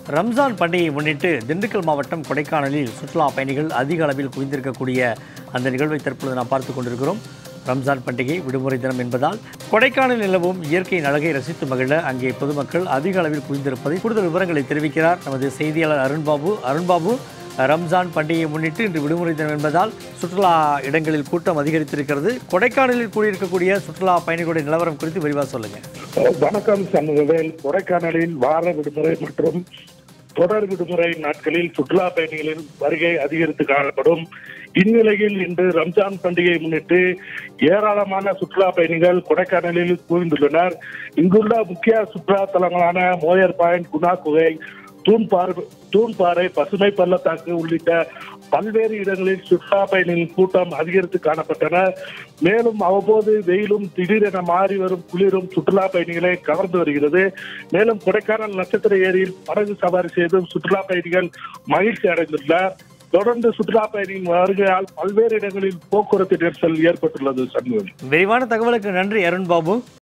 ரம்ஜான் பண்டிகையை முன்னிட்டு திண்டுக்கல் மாவட்டம் கொடைக்கானலில் சுற்றுலா பயணிகள் அதிக அளவில் குவிந்திருக்கக்கூடிய அந்த நிகழ்வை தற்பொழுது நாம் பார்த்து கொண்டிருக்கிறோம் ரம்ஜான் பண்டிகை விடுமுறை தினம் என்பதால் கொடைக்கானல் நிலவும் இயற்கையின் அழகை ரசித்து மகிழ அங்கே பொதுமக்கள் அதிக அளவில் குவிந்திருப்பதை கூடுதல் விவரங்களை தெரிவிக்கிறார் நமது செய்தியாளர் அருண்பாபு அருண்பாபு ரம்ஜான் பண்டிகையை முன்னிட்டு இன்று விடுமுறை தினம் என்பதால் சுற்றுலா இடங்களில் கூட்டம் அதிகரித்திருக்கிறது கொடைக்கானலில் கூடியிருக்கக்கூடிய சுற்றுலா பயணிகளுடைய நிலவரம் குறித்து விரிவாக சொல்லுங்கள் வணக்கம் சண்முகவேல் கொடைக்கானலில் வார விடுமுறை மற்றும் தொடர் விடுமுறை நாட்களில் சுற்றுலா பயணிகளின் வருகை அதிகரித்து காணப்படும் இந்நிலையில் இன்று ரம்ஜான் பண்டிகையை முன்னிட்டு ஏராளமான சுற்றுலா பயணிகள் கொடைக்கானலில் குவிந்துள்ளனர் இங்குள்ள முக்கிய சுற்றுலா தலங்களான மோயர் பாயிண்ட் குணா குகை தூண்பாறை தூண்பாறை பசுமை பள்ளத்தாக்கு உள்ளிட்ட பல்வேறு இடங்களில் சுற்றுலா பயணிகளின் கூட்டம் அதிகரித்து காணப்பட்டன மேலும் அவ்வப்போது வெயிலும் திடீரென மாறி வரும் குளிரும் சுற்றுலா பயணிகளை கவர்ந்து வருகிறது மேலும் கொடைக்கானல் நட்சத்திர ஏரியில் படகு சவாரி செய்தும் சுற்றுலா பயணிகள் மகிழ்ச்சி அடைந்துள்ளனர் தொடர்ந்து சுற்றுலா பயணியின் வருகையால் பல்வேறு இடங்களில் போக்குவரத்து நெரிசல் ஏற்பட்டுள்ளது சண்முகம் விரிவான தகவலுக்கு நன்றி அருண்பாபு